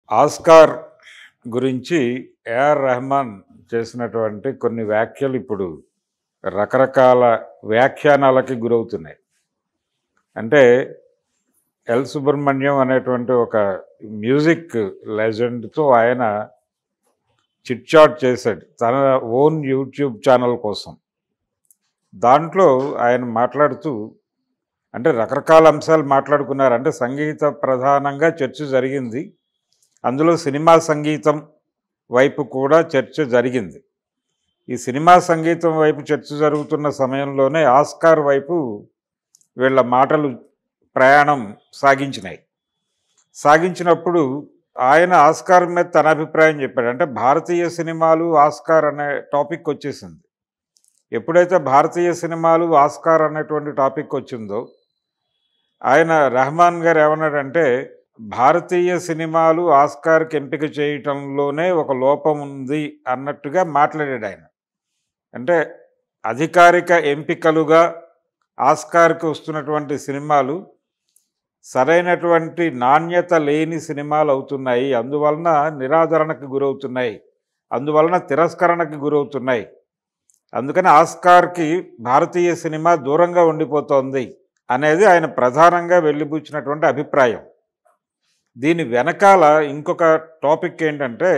Oscar గురించి AR Rahman చేసినటువంటి కొన్ని వ్యాఖ్యలు ఇప్పుడు రకరకాల వ్యాఖ్యానాలకి గురవుతున్నాయి అంటే ఎల్ సుబ్రహ్మణ్యం అనేటువంటి ఒక మ్యూజిక్ లెజెండ్తో ఆయన చిట్చాట్ చేశాడు తన ఓన్ యూట్యూబ్ ఛానల్ కోసం దాంట్లో ఆయన మాట్లాడుతూ అంటే రకరకాల అంశాలు మాట్లాడుకున్నారు అంటే సంగీత ప్రధానంగా చర్చ జరిగింది అందులో సినిమా సంగీతం వైపు కూడా చర్చ జరిగింది ఈ సినిమా సంగీతం వైపు చర్చ జరుగుతున్న సమయంలోనే ఆస్కార్ వైపు వీళ్ళ మాటలు ప్రయాణం సాగించినాయి సాగించినప్పుడు ఆయన ఆస్కార్ మీద తన అభిప్రాయం చెప్పాడు అంటే భారతీయ సినిమాలు ఆస్కార్ అనే టాపిక్ వచ్చేసింది ఎప్పుడైతే భారతీయ సినిమాలు ఆస్కార్ అనేటువంటి టాపిక్ వచ్చిందో ఆయన రెహమాన్ గారు ఏమన్నాడంటే భారతీయ సినిమాలు ఆస్కార్కి ఎంపిక చేయటంలోనే ఒక లోపం ఉంది అన్నట్టుగా మాట్లాడాడు ఆయన అంటే అధికారిక ఎంపికలుగా ఆస్కార్కి వస్తున్నటువంటి సినిమాలు సరైనటువంటి నాణ్యత లేని సినిమాలు అవుతున్నాయి అందువలన నిరాదరణకు గురవుతున్నాయి అందువలన తిరస్కరణకు గురవుతున్నాయి అందుకని ఆస్కార్కి భారతీయ సినిమా దూరంగా ఉండిపోతోంది అనేది ఆయన ప్రధానంగా వెళ్ళిబుచ్చినటువంటి అభిప్రాయం దీని వెనకాల ఇంకొక టాపిక్ ఏంటంటే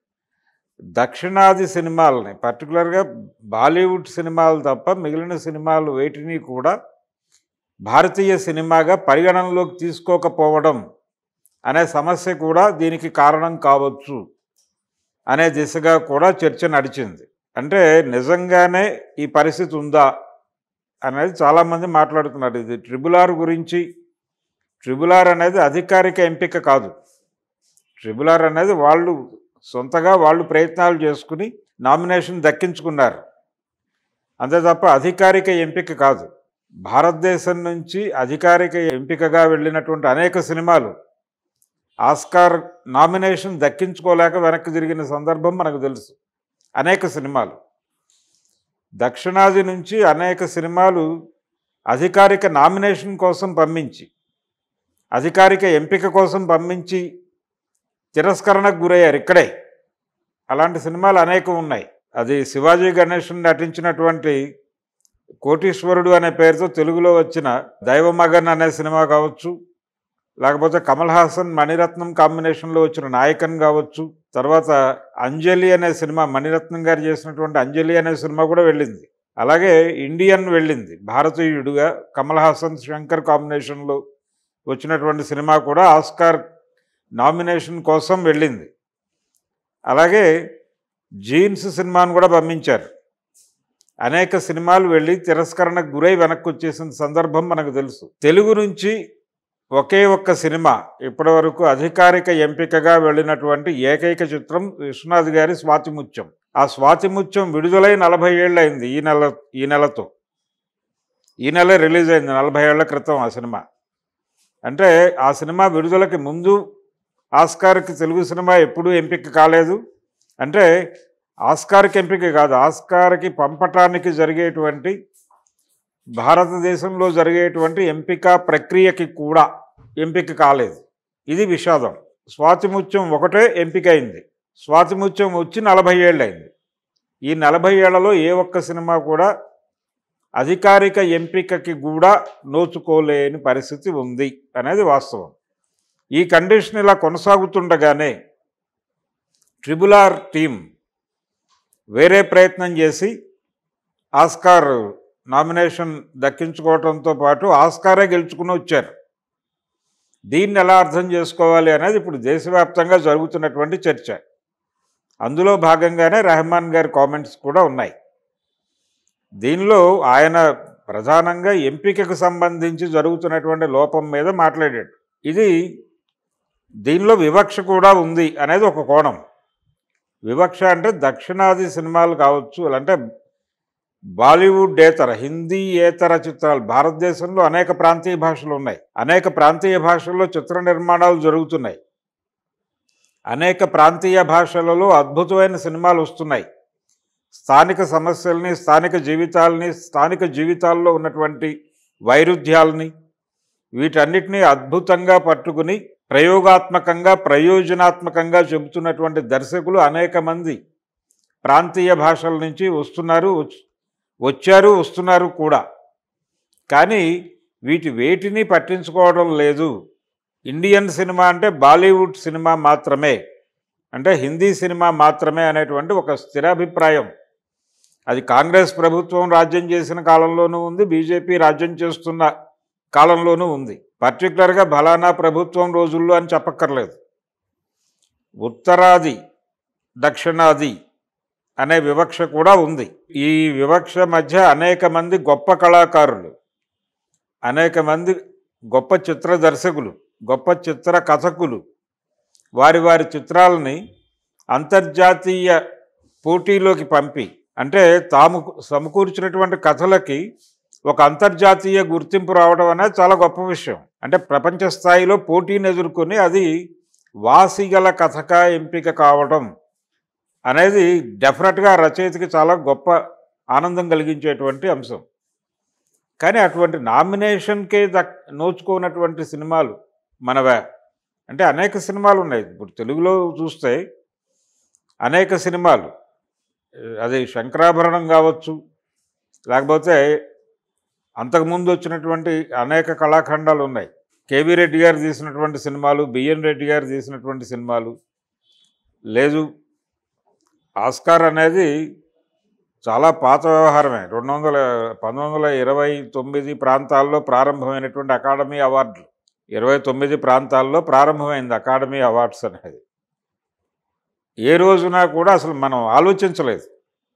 దక్షిణాది సినిమాలని పర్టికులర్గా బాలీవుడ్ సినిమాలు తప్ప మిగిలిన సినిమాలు వేటిని కూడా భారతీయ సినిమాగా పరిగణనలోకి తీసుకోకపోవడం అనే సమస్య కూడా దీనికి కారణం కావచ్చు అనే దిశగా కూడా చర్చ నడిచింది అంటే నిజంగానే ఈ పరిస్థితి ఉందా అనేది చాలామంది మాట్లాడుతున్నారు ఇది ట్రిబుల్ ఆర్ గురించి ట్రిబుల్ ఆర్ అనేది అధికారిక ఎంపిక కాదు ట్రిబుల్ ఆర్ అనేది వాళ్ళు సొంతగా వాళ్ళు ప్రయత్నాలు చేసుకుని నామినేషన్ దక్కించుకున్నారు అంతే తప్ప అధికారిక ఎంపిక కాదు భారతదేశం నుంచి అధికారిక ఎంపికగా వెళ్ళినటువంటి అనేక సినిమాలు ఆస్కార్ నామినేషన్ దక్కించుకోలేక వెనక్కి తిరిగిన సందర్భం మనకు తెలుసు అనేక సినిమాలు దక్షిణాది నుంచి అనేక సినిమాలు అధికారిక నామినేషన్ కోసం పంపించి అధికారిక ఎంపిక కోసం పంపించి తిరస్కరణకు గురయ్యారు ఇక్కడే అలాంటి సినిమాలు అనేకం ఉన్నాయి అది శివాజీ గణేషన్ నటించినటువంటి కోటీశ్వరుడు అనే పేరుతో తెలుగులో వచ్చిన దైవమగన్ అనే సినిమా కావచ్చు లేకపోతే కమల్ హాసన్ మణిరత్నం కాంబినేషన్లో వచ్చిన నాయకన్ కావచ్చు తర్వాత అంజలి అనే సినిమా మణిరత్నం గారు చేసినటువంటి అంజలి అనే సినిమా కూడా వెళ్ళింది అలాగే ఇండియన్ వెళ్ళింది భారతీయుడుగా కమల్ హాసన్ శంకర్ కాంబినేషన్లో వచ్చినటువంటి సినిమా కూడా ఆస్కార్ నామినేషన్ కోసం వెళ్ళింది అలాగే జీన్స్ సినిమాను కూడా పంపించారు అనేక సినిమాలు వెళ్ళి తిరస్కరణకు గురై వెనక్కి వచ్చేసిన సందర్భం మనకు తెలుసు తెలుగు నుంచి ఒకే ఒక్క సినిమా ఇప్పటివరకు అధికారిక ఎంపికగా వెళ్ళినటువంటి ఏకైక చిత్రం విశ్వనాథ్ గారి స్వాతిముత్యం ఆ స్వాతిముత్యం విడుదలై నలభై ఏళ్ళు అయింది ఈ నెల ఈ నెలతో ఈ నెల రిలీజ్ అయింది నలభై ఏళ్ల క్రితం ఆ సినిమా అంటే ఆ సినిమా విడుదలకి ముందు ఆస్కార్కి తెలుగు సినిమా ఎప్పుడూ ఎంపిక కాలేదు అంటే ఆస్కార్కి ఎంపిక కాదు ఆస్కార్కి పంపటానికి జరిగేటువంటి భారతదేశంలో జరిగేటువంటి ఎంపిక ప్రక్రియకి కూడా ఎంపిక కాలేదు ఇది విషాదం స్వాతిముత్యం ఒకటే ఎంపిక అయింది స్వాతిముత్యం వచ్చి నలభై ఏళ్ళు అయింది ఈ నలభై ఏళ్లలో ఏ ఒక్క సినిమా కూడా అధికారిక ఎంపికకి కూడా నోచుకోలేని పరిస్థితి ఉంది అనేది వాస్తవం ఈ కండిషన్ ఇలా కొనసాగుతుండగానే ట్రిబుల్ ఆర్ టీం వేరే ప్రయత్నం చేసి ఆస్కార్ నామినేషన్ దక్కించుకోవడంతో పాటు ఆస్కారే గెలుచుకుని వచ్చారు దీన్ని ఎలా అర్థం చేసుకోవాలి అనేది ఇప్పుడు దేశవ్యాప్తంగా జరుగుతున్నటువంటి చర్చ అందులో భాగంగానే రెహమాన్ గారి కామెంట్స్ కూడా ఉన్నాయి దీనిలో ఆయన ప్రధానంగా ఎంపికకు సంబంధించి జరుగుతున్నటువంటి లోపం మీద మాట్లాడాడు ఇది దీనిలో వివక్ష కూడా ఉంది అనేది ఒక కోణం వివక్ష అంటే దక్షిణాది సినిమాలు కావచ్చు అంటే బాలీవుడ్ ఏతర హిందీ ఏతర చిత్రాలు భారతదేశంలో అనేక ప్రాంతీయ భాషలు ఉన్నాయి అనేక ప్రాంతీయ భాషల్లో చిత్ర నిర్మాణాలు జరుగుతున్నాయి అనేక ప్రాంతీయ భాషలలో అద్భుతమైన సినిమాలు వస్తున్నాయి స్థానిక సమస్యల్ని స్థానిక జీవితాలని స్థానిక జీవితాల్లో ఉన్నటువంటి వైరుధ్యాలని వీటన్నిటినీ అద్భుతంగా పట్టుకుని ప్రయోగాత్మకంగా ప్రయోజనాత్మకంగా చెబుతున్నటువంటి దర్శకులు అనేక మంది ప్రాంతీయ భాషల నుంచి వస్తున్నారు వచ్- వచ్చారు వస్తున్నారు కూడా కానీ వీటి వేటిని పట్టించుకోవడం లేదు ఇండియన్ సినిమా అంటే బాలీవుడ్ సినిమా మాత్రమే అంటే హిందీ సినిమా మాత్రమే అనేటువంటి ఒక స్థిరాభిప్రాయం అది కాంగ్రెస్ ప్రభుత్వం రాజ్యం చేసిన కాలంలోనూ ఉంది బీజేపీ రాజ్యం చేస్తున్న కాలంలోనూ ఉంది పర్టికులర్గా ఫలానా ప్రభుత్వం రోజుల్లో అని చెప్పక్కర్లేదు ఉత్తరాది దక్షిణాది అనే వివక్ష కూడా ఉంది ఈ వివక్ష మధ్య అనేక మంది గొప్ప కళాకారులు అనేక మంది గొప్ప చిత్ర దర్శకులు గొప్ప చిత్ర కథకులు వారి వారి చిత్రాలని అంతర్జాతీయ పోటీలోకి పంపి అంటే తాము సమకూర్చినటువంటి కథలకి ఒక అంతర్జాతీయ గుర్తింపు రావడం అనేది చాలా గొప్ప విషయం అంటే ప్రపంచ స్థాయిలో పోటీని ఎదుర్కొని అది వాసిగల కథగా ఎంపిక కావడం అనేది డెఫినెట్గా రచయితకి చాలా గొప్ప ఆనందం కలిగించేటువంటి అంశం కానీ అటువంటి నామినేషన్కే దక్ నోచుకోనటువంటి సినిమాలు మనవే అంటే అనేక సినిమాలు ఉన్నాయి ఇప్పుడు తెలుగులో చూస్తే అనేక సినిమాలు అది శంకరాభరణం కావచ్చు లేకపోతే అంతకుముందు వచ్చినటువంటి అనేక కళాఖండాలు ఉన్నాయి కేవీ రెడ్డి గారు తీసినటువంటి సినిమాలు బిఎన్ రెడ్డి గారు తీసినటువంటి సినిమాలు లేదు ఆస్కార్ అనేది చాలా పాత వ్యవహారమే రెండు వందల పంతొమ్మిది వందల ఇరవై తొమ్మిది ప్రాంతాల్లో ప్రారంభమైనటువంటి అకాడమీ అవార్డులు ఇరవై తొమ్మిది ప్రాంతాల్లో ప్రారంభమైంది అకాడమీ అవార్డ్స్ అనేది ఏ రోజున కూడా అసలు మనం ఆలోచించలేదు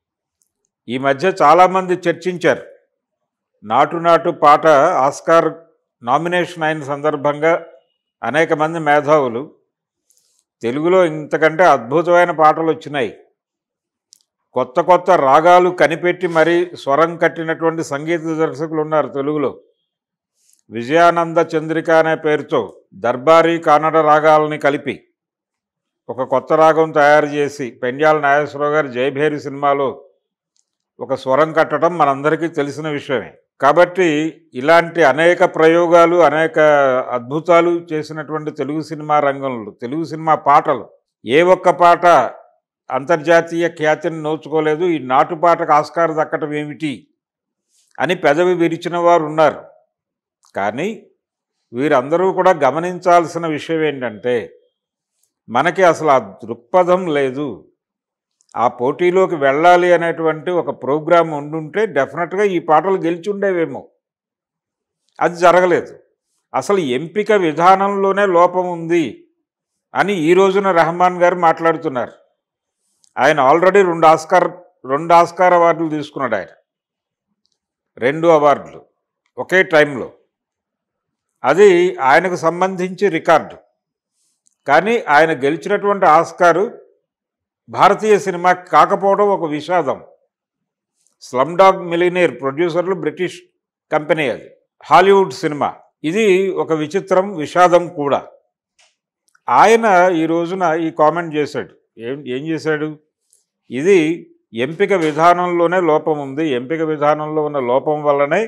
ఈ మధ్య చాలామంది చర్చించారు నాటు నాటు పాట ఆస్కార్ నామినేషన్ అయిన సందర్భంగా అనేక మంది మేధావులు తెలుగులో ఇంతకంటే అద్భుతమైన పాటలు వచ్చినాయి కొత్త కొత్త రాగాలు కనిపెట్టి మరీ స్వరం కట్టినటువంటి సంగీత దర్శకులు ఉన్నారు తెలుగులో విజయానంద చంద్రిక అనే పేరుతో దర్బారీ కన్నడ రాగాలని కలిపి ఒక కొత్త రాగం తయారు చేసి పెండ్యాల నాగేశ్వరరావు గారు జయభేరి సినిమాలో ఒక స్వరం కట్టడం మనందరికీ తెలిసిన విషయమే కాబట్టి ఇలాంటి అనేక ప్రయోగాలు అనేక అద్భుతాలు చేసినటువంటి తెలుగు సినిమా రంగంలో తెలుగు సినిమా పాటలు ఏ ఒక్క పాట అంతర్జాతీయ ఖ్యాతిని నోచుకోలేదు ఈ నాటు పాటకు ఆస్కారం దక్కటం ఏమిటి అని పెదవి విరిచిన వారు ఉన్నారు కానీ వీరందరూ కూడా గమనించాల్సిన విషయం ఏంటంటే మనకి అసలు ఆ దృక్పథం లేదు ఆ పోటీలోకి వెళ్ళాలి అనేటువంటి ఒక ప్రోగ్రాం ఉండుంటే డెఫినెట్గా ఈ పాటలు గెలిచి ఉండేవేమో అది జరగలేదు అసలు ఎంపిక విధానంలోనే లోపం ఉంది అని ఈ రోజున రెహమాన్ గారు మాట్లాడుతున్నారు ఆయన ఆల్రెడీ రెండు ఆస్కార్ రెండు ఆస్కార్ అవార్డులు తీసుకున్నాడు ఆయన రెండు అవార్డులు ఒకే టైంలో అది ఆయనకు సంబంధించి రికార్డు కానీ ఆయన గెలిచినటువంటి ఆస్కారు భారతీయ సినిమా కాకపోవడం ఒక విషాదం స్లమ్ డాగ్ మిలినీర్ ప్రొడ్యూసర్లు బ్రిటిష్ కంపెనీ అది హాలీవుడ్ సినిమా ఇది ఒక విచిత్రం విషాదం కూడా ఆయన ఈ రోజున ఈ కామెంట్ చేశాడు ఏం ఏం చేశాడు ఇది ఎంపిక విధానంలోనే లోపం ఉంది ఎంపిక విధానంలో ఉన్న లోపం వల్లనే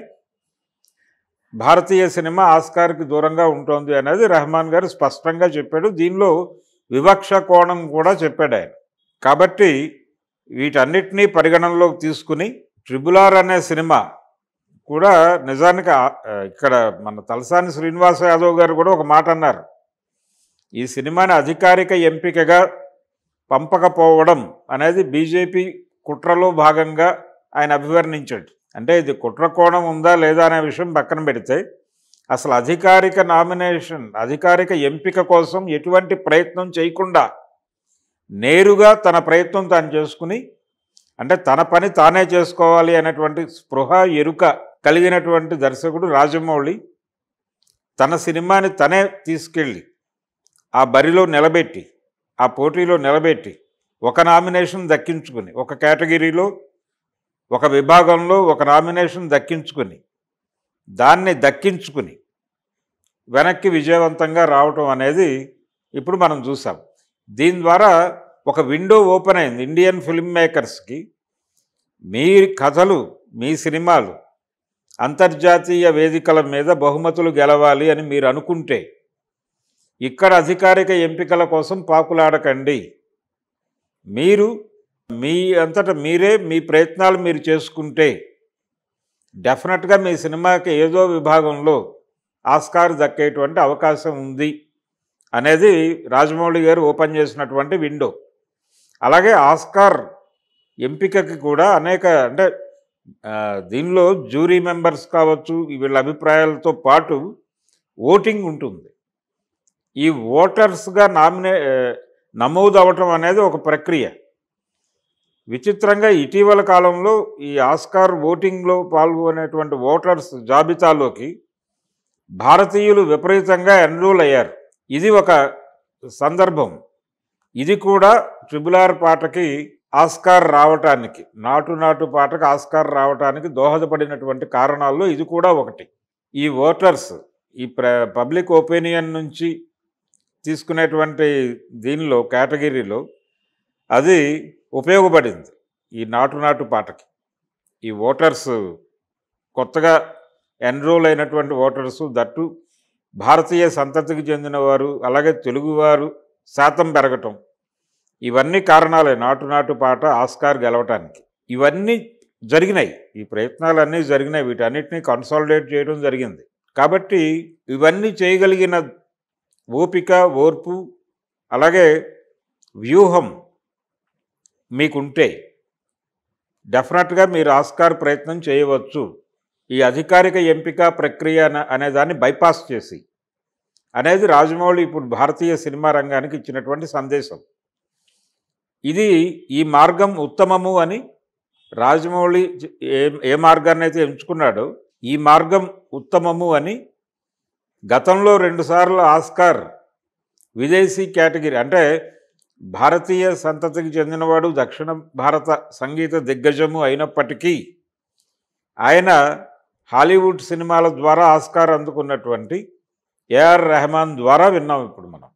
భారతీయ సినిమా ఆస్కార్కి దూరంగా ఉంటుంది అనేది రెహమాన్ గారు స్పష్టంగా చెప్పాడు దీనిలో వివక్ష కోణం కూడా చెప్పాడు ఆయన కాబట్టి వీటన్నిటినీ పరిగణనలోకి తీసుకుని ట్రిబుల్ ఆర్ అనే సినిమా కూడా నిజానికి ఆ- ఇక్కడ మన తలసాని శ్రీనివాస యాదవ్ గారు కూడా ఒక మాట అన్నారు ఈ సినిమాని అధికారిక ఎంపికగా పంపకపోవడం అనేది బీజేపీ కుట్రలో భాగంగా ఆయన అభివర్ణించాడు అంటే ఇది కుట్ర కోణం ఉందా లేదా అనే విషయం పక్కన పెడితే అసలు అధికారిక నామినేషన్ అధికారిక ఎంపిక కోసం ఎటువంటి ప్రయత్నం చేయకుండా నేరుగా తన ప్రయత్నం తాను చేసుకుని అంటే తన పని తానే చేసుకోవాలి అనేటువంటి స్పృహ ఎరుక కలిగినటువంటి దర్శకుడు రాజమౌళి తన సినిమాని తనే తీసుకెళ్ళి ఆ బరిలో నిలబెట్టి ఆ పోటీలో నిలబెట్టి ఒక నామినేషన్ దక్కించుకుని ఒక కేటగిరీలో ఒక విభాగంలో ఒక నామినేషన్ దక్కించుకుని దాన్ని దక్కించుకుని వెనక్కి విజయవంతంగా రావటం అనేది ఇప్పుడు మనం చూసాం దీని ద్వారా ఒక విండో ఓపెన్ అయింది ఇండియన్ ఫిల్మ్ మేకర్స్కి మీ కథలు మీ సినిమాలు అంతర్జాతీయ వేదికల మీద బహుమతులు గెలవాలి అని మీరు అనుకుంటే ఇక్కడ అధికారిక ఎంపికల కోసం పాకులాడకండి మీరు మీ అంతటా మీరే మీ ప్రయత్నాలు మీరు చేసుకుంటే డెఫినెట్గా మీ సినిమాకి ఏదో విభాగంలో ఆస్కార్ దక్కేటువంటి అవకాశం ఉంది అనేది రాజమౌళి గారు ఓపెన్ చేసినటువంటి విండో అలాగే ఆస్కార్ ఎంపికకి కూడా అనేక అంటే ఆ, దీనిలో జ్యూరీ మెంబర్స్ కావచ్చు వీళ్ళ అభిప్రాయాలతో పాటు ఓటింగ్ ఉంటుంది ఈ ఓటర్స్గా నామినే ఆ, నమోదు అవటం అనేది ఒక ప్రక్రియ విచిత్రంగా ఇటీవల కాలంలో ఈ ఆస్కార్ ఓటింగ్లో పాల్గొనేటువంటి ఓటర్స్ జాబితాలోకి భారతీయులు విపరీతంగా ఎన్రోల్ అయ్యారు ఇది ఒక సందర్భం ఇది కూడా ట్రిబుల్ ఆర్ పాటకి ఆస్కార్ రావటానికి నాటు నాటు పాటకి ఆస్కార్ రావటానికి దోహదపడినటువంటి కారణాల్లో ఇది కూడా ఒకటి ఈ ఓటర్స్ ఈ ప్ర పబ్లిక్ ఒపీనియన్ నుంచి తీసుకునేటువంటి దీనిలో కేటగిరీలో అది ఉపయోగపడింది ఈ నాటు నాటు పాటకి ఈ ఓటర్స్ కొత్తగా ఎన్రోల్ అయినటువంటి ఓటర్స్ దట్టు భారతీయ సంతతికి చెందినవారు అలాగే తెలుగువారు శాతం పెరగటం ఇవన్నీ కారణాలే నాటు నాటు పాట ఆస్కార్ గెలవటానికి ఇవన్నీ జరిగినాయి ఈ ప్రయత్నాలన్నీ జరిగినాయి వీటన్నిటిని కన్సాలిడేట్ చేయడం జరిగింది కాబట్టి ఇవన్నీ చేయగలిగిన ఓపిక ఓర్పు అలాగే వ్యూహం మీకుంటే డెఫినెట్గా మీరు ఆస్కార్ ప్రయత్నం చేయవచ్చు ఈ అధికారిక ఎంపిక ప్రక్రియ అన- అనే దాన్ని బైపాస్ చేసి అనేది రాజమౌళి ఇప్పుడు భారతీయ సినిమా రంగానికి ఇచ్చినటువంటి సందేశం ఇది ఈ మార్గం ఉత్తమము అని రాజమౌళి జ- ఏ ఏ మార్గాన్ని అయితే ఎంచుకున్నాడో ఈ మార్గం ఉత్తమము అని గతంలో రెండుసార్లు ఆస్కార్ విదేశీ కేటగిరీ అంటే భారతీయ సంతతికి చెందినవాడు దక్షిణ భారత సంగీత దిగ్గజము అయినప్పటికీ ఆయన హాలీవుడ్ సినిమాల ద్వారా ఆస్కార్ అందుకున్నటువంటి ఏఆర్ రెహమాన్ ద్వారా విన్నాం ఇప్పుడు మనం